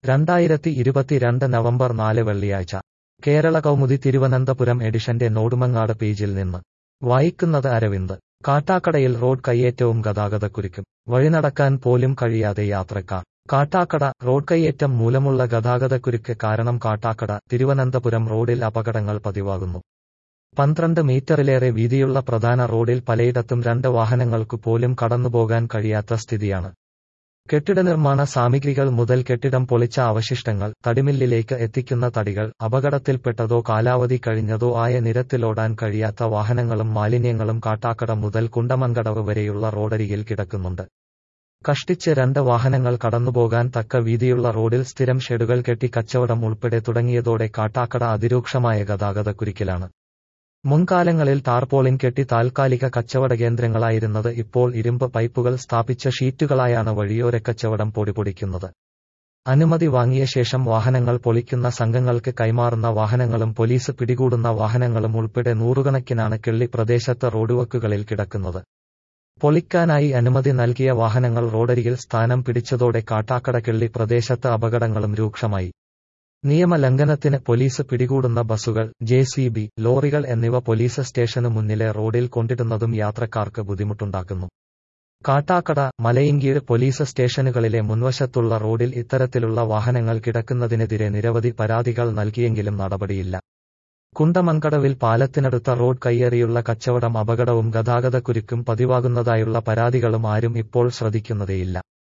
രണ്ടായിരത്തി ഇരുപത്തിരണ്ട് നവംബർ നാല് വെള്ളിയാഴ്ച കേരള കൗമുദി തിരുവനന്തപുരം എഡിഷന്റെ നോടുമങ്ങാട് പേജിൽ നിന്ന് വായിക്കുന്നത് അരവിന്ദ് കാട്ടാക്കടയിൽ റോഡ് കയ്യേറ്റവും ഗതാഗതക്കുരുക്കും വഴിനടക്കാൻ പോലും കഴിയാതെ യാത്രക്കാർ കാട്ടാക്കട റോഡ് കയ്യേറ്റം മൂലമുള്ള ഗതാഗതക്കുരുക്ക് കാരണം കാട്ടാക്കട തിരുവനന്തപുരം റോഡിൽ അപകടങ്ങൾ പതിവാകുന്നു പന്ത്രണ്ട് മീറ്ററിലേറെ വീതിയുള്ള പ്രധാന റോഡിൽ പലയിടത്തും രണ്ട് വാഹനങ്ങൾക്കു പോലും കടന്നുപോകാൻ കഴിയാത്ത സ്ഥിതിയാണ് കെട്ടിട നിർമ്മാണ സാമഗ്രികൾ മുതൽ കെട്ടിടം പൊളിച്ച അവശിഷ്ടങ്ങൾ തടിമില്ലിലേക്ക് എത്തിക്കുന്ന തടികൾ അപകടത്തിൽപ്പെട്ടതോ കാലാവധി കഴിഞ്ഞതോ ആയ നിരത്തിലോടാൻ കഴിയാത്ത വാഹനങ്ങളും മാലിന്യങ്ങളും കാട്ടാക്കട മുതൽ കുണ്ടമങ്കടവ് വരെയുള്ള റോഡരികിൽ കിടക്കുന്നുണ്ട് കഷ്ടിച്ച് രണ്ട് വാഹനങ്ങൾ കടന്നുപോകാൻ തക്ക വീതിയുള്ള റോഡിൽ സ്ഥിരം ഷെഡുകൾ കെട്ടി കച്ചവടം ഉൾപ്പെടെ തുടങ്ങിയതോടെ കാട്ടാക്കട അതിരൂക്ഷമായ ഗതാഗതക്കുരുക്കിലാണ് മുൻകാലങ്ങളിൽ ടാർപോളിൻ കെട്ടി താൽക്കാലിക കച്ചവട കേന്ദ്രങ്ങളായിരുന്നത് ഇപ്പോൾ ഇരുമ്പ് പൈപ്പുകൾ സ്ഥാപിച്ച ഷീറ്റുകളായാണ് വഴിയോരക്കച്ചവടം പൊടിപൊടിക്കുന്നത് അനുമതി വാങ്ങിയ ശേഷം വാഹനങ്ങൾ പൊളിക്കുന്ന സംഘങ്ങൾക്ക് കൈമാറുന്ന വാഹനങ്ങളും പോലീസ് പിടികൂടുന്ന വാഹനങ്ങളും ഉൾപ്പെടെ നൂറുകണക്കിനാണ് കിള്ളി പ്രദേശത്ത് റോഡുവക്കുകളിൽ കിടക്കുന്നത് പൊളിക്കാനായി അനുമതി നൽകിയ വാഹനങ്ങൾ റോഡരികിൽ സ്ഥാനം പിടിച്ചതോടെ കാട്ടാക്കട കിള്ളി പ്രദേശത്ത് അപകടങ്ങളും രൂക്ഷമായി നിയമലംഘനത്തിന് പോലീസ് പിടികൂടുന്ന ബസുകൾ ജെ സി ബി ലോറികൾ എന്നിവ പോലീസ് സ്റ്റേഷനു മുന്നിലെ റോഡിൽ കൊണ്ടിടുന്നതും യാത്രക്കാർക്ക് ബുദ്ധിമുട്ടുണ്ടാക്കുന്നു കാട്ടാക്കട മലയിങ്കീഴ് പോലീസ് സ്റ്റേഷനുകളിലെ മുൻവശത്തുള്ള റോഡിൽ ഇത്തരത്തിലുള്ള വാഹനങ്ങൾ കിടക്കുന്നതിനെതിരെ നിരവധി പരാതികൾ നൽകിയെങ്കിലും നടപടിയില്ല കുണ്ടമങ്കടവിൽ പാലത്തിനടുത്ത റോഡ് കയ്യേറിയുള്ള കച്ചവടം അപകടവും ഗതാഗതക്കുരുക്കും പതിവാകുന്നതായുള്ള പരാതികളും ആരും ഇപ്പോൾ ശ്രദ്ധിക്കുന്നതേയില്ല